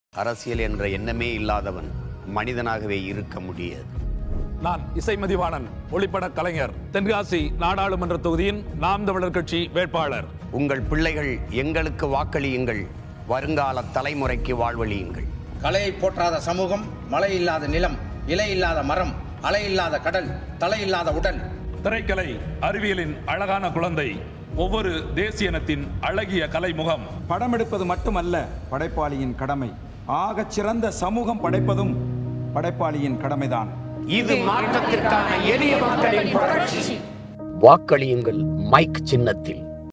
அரசியல் என்ற எண்ணமே இல்லாதவன் மனிதனாகவே இருக்க முடியாது நான் இசைமதிவாணன் ஒளிப்பட கலைஞர் தென்காசி நாடாளுமன்ற தொகுதியின் நாம் தமிழர் கட்சி வேட்பாளர் உங்கள் பிள்ளைகள் எங்களுக்கு வாக்களியுங்கள் வருங்கால தலைமுறைக்கு வாழ்வழியுங்கள் கலையை போற்றாத சமூகம் மழை இல்லாத நிலம் இலை இல்லாத மரம் அலை இல்லாத கடல் தலை இல்லாத உடல் திரைக்கலை அறிவியலின் அழகான குழந்தை ஒவ்வொரு தேசிய இனத்தின் அழகிய கலைமுகம் படம் எடுப்பது மட்டுமல்ல படைப்பாளியின் கடமை ஆகச் சிறந்த சமூகம் படைப்பதும் படைப்பாளியின் கடமைதான் இது மாற்றத்திற்கான எளிய மக்களின் புரட்சி வாக்களியுங்கள் மைக் சின்னத்தில்